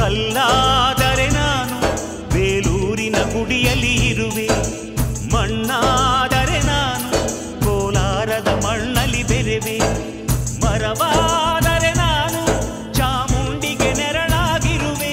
ಕಲ್ಲಾದರೆ ನಾನು ಬೇಲೂರಿನ ಗುಡಿಯಲ್ಲಿ ಇರುವೆ ಮಣ್ಣಾದರೆ ನಾನು ಕೋಲಾರದ ಮಣ್ಣಲ್ಲಿ ಬೆರೆವೆ ಮರವಾದರೆ ನಾನು ಚಾಮುಂಡಿಗೆ ನೆರಳಾಗಿರುವೆ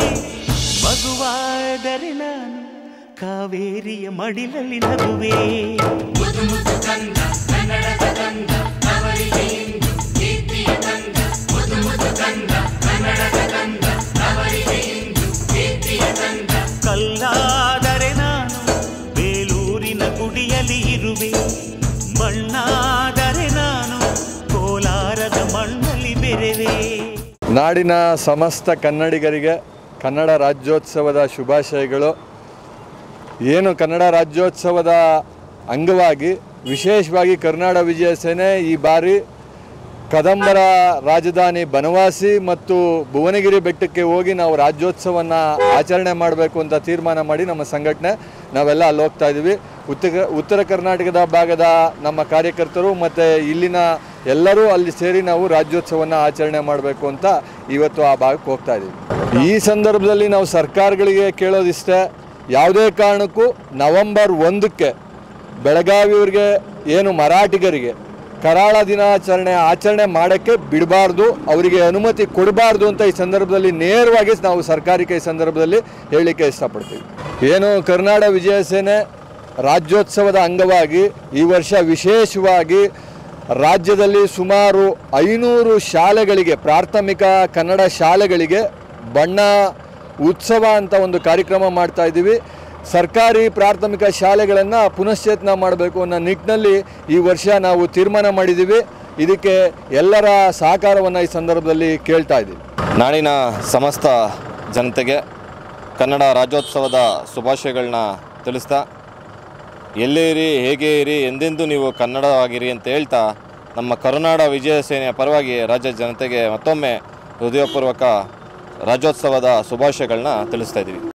ಮಗುವಾದರೆ ನಾನು ಕಾವೇರಿಯ ಮಡಿಲಲ್ಲಿ ನಗುವೆ ಮುದು ಮುದು ಕಂದ ಕನ್ನಡದ ಕಂದ ಅವರಿಗೆ ಇಂದು ಕೀರ್ತಿಯ ಕಂದ ಮುದು ಮುದು ಕಂದ ಕನ್ನಡದ ಕಂದ ಅವರಿಗೆ ಇಂದು ಕೀರ್ತಿಯ ಕಂದ ಕಲ್ಲಾದರೆ ನಾನು ಬೇಲೂರಿನ ಗುಡಿಯಲ್ಲಿ ಇರುವೆ ಮಣ್ಣಾದರೆ ನಾನು ಕೋಲಾರದ ಮಣ್ಣಲ್ಲಿ ಬೆರೆವೆ ನಾಡಿನ ಸಮಸ್ತ ಕನ್ನಡಿಗರಿಗೆ ಕನ್ನಡ ರಾಜ್ಯೋತ್ಸವದ ಶುಭಾಶಯಗಳು ಏನು ಕನ್ನಡ ರಾಜ್ಯೋತ್ಸವದ ಅಂಗವಾಗಿ ವಿಶೇಷವಾಗಿ ಕರ್ನಾಟಕ ವಿಜಯ ಸೇನೆ ಈ ಬಾರಿ ಕದಂಬರ ರಾಜಧಾನಿ ಬನವಾಸಿ ಮತ್ತು ಭುವನಗಿರಿ ಬೆಟ್ಟಕ್ಕೆ ಹೋಗಿ ನಾವು ರಾಜ್ಯೋತ್ಸವವನ್ನು ಆಚರಣೆ ಮಾಡಬೇಕು ಅಂತ ತೀರ್ಮಾನ ಮಾಡಿ ನಮ್ಮ ಸಂಘಟನೆ ನಾವೆಲ್ಲ ಅಲ್ಲಿ ಹೋಗ್ತಾ ಇದ್ದೀವಿ ಉತ್ತರ ಉತ್ತರ ಕರ್ನಾಟಕದ ಭಾಗದ ನಮ್ಮ ಕಾರ್ಯಕರ್ತರು ಮತ್ತು ಇಲ್ಲಿನ ಎಲ್ಲರೂ ಅಲ್ಲಿ ಸೇರಿ ನಾವು ರಾಜ್ಯೋತ್ಸವವನ್ನು ಆಚರಣೆ ಮಾಡಬೇಕು ಅಂತ ಇವತ್ತು ಆ ಭಾಗಕ್ಕೆ ಹೋಗ್ತಾ ಇದ್ದೀವಿ ಈ ಸಂದರ್ಭದಲ್ಲಿ ನಾವು ಸರ್ಕಾರಗಳಿಗೆ ಕೇಳೋದಿಷ್ಟೇ ಯಾವುದೇ ಕಾರಣಕ್ಕೂ ನವೆಂಬರ್ ಒಂದಕ್ಕೆ ಬೆಳಗಾವಿಯವರಿಗೆ ಏನು ಮರಾಠಿಗರಿಗೆ ಕರಾಳ ದಿನಾಚರಣೆ ಆಚರಣೆ ಮಾಡೋಕ್ಕೆ ಬಿಡಬಾರ್ದು ಅವರಿಗೆ ಅನುಮತಿ ಕೊಡಬಾರ್ದು ಅಂತ ಈ ಸಂದರ್ಭದಲ್ಲಿ ನೇರವಾಗಿ ನಾವು ಸರ್ಕಾರಕ್ಕೆ ಈ ಸಂದರ್ಭದಲ್ಲಿ ಹೇಳಲಿಕ್ಕೆ ಇಷ್ಟಪಡ್ತೀವಿ ಏನು ಕರ್ನಾಟಕ ವಿಜಯ ಸೇನೆ ರಾಜ್ಯೋತ್ಸವದ ಅಂಗವಾಗಿ ಈ ವರ್ಷ ವಿಶೇಷವಾಗಿ ರಾಜ್ಯದಲ್ಲಿ ಸುಮಾರು ಐನೂರು ಶಾಲೆಗಳಿಗೆ ಪ್ರಾಥಮಿಕ ಕನ್ನಡ ಶಾಲೆಗಳಿಗೆ ಬಣ್ಣ ಉತ್ಸವ ಅಂತ ಒಂದು ಕಾರ್ಯಕ್ರಮ ಮಾಡ್ತಾ ಇದ್ದೀವಿ ಸರ್ಕಾರಿ ಪ್ರಾಥಮಿಕ ಶಾಲೆಗಳನ್ನು ಪುನಶ್ಚೇತನ ಮಾಡಬೇಕು ಅನ್ನೋ ನಿಟ್ಟಿನಲ್ಲಿ ಈ ವರ್ಷ ನಾವು ತೀರ್ಮಾನ ಮಾಡಿದ್ದೀವಿ ಇದಕ್ಕೆ ಎಲ್ಲರ ಸಹಕಾರವನ್ನು ಈ ಸಂದರ್ಭದಲ್ಲಿ ಕೇಳ್ತಾ ಇದ್ದೀವಿ ನಾಡಿನ ಸಮಸ್ತ ಜನತೆಗೆ ಕನ್ನಡ ರಾಜ್ಯೋತ್ಸವದ ಶುಭಾಶಯಗಳನ್ನ ತಿಳಿಸ್ತಾ ಎಲ್ಲೇ ಇರಿ ಹೇಗೆ ಇರಿ ಎಂದೆಂದೂ ನೀವು ಕನ್ನಡವಾಗಿರಿ ಅಂತ ಹೇಳ್ತಾ ನಮ್ಮ ಕರುನಾಡ ವಿಜಯ ಸೇನೆಯ ಪರವಾಗಿ ರಾಜ್ಯ ಜನತೆಗೆ ಮತ್ತೊಮ್ಮೆ ಹೃದಯಪೂರ್ವಕ ರಾಜ್ಯೋತ್ಸವದ ಶುಭಾಶಯಗಳನ್ನ ತಿಳಿಸ್ತಾ ಇದ್ದೀವಿ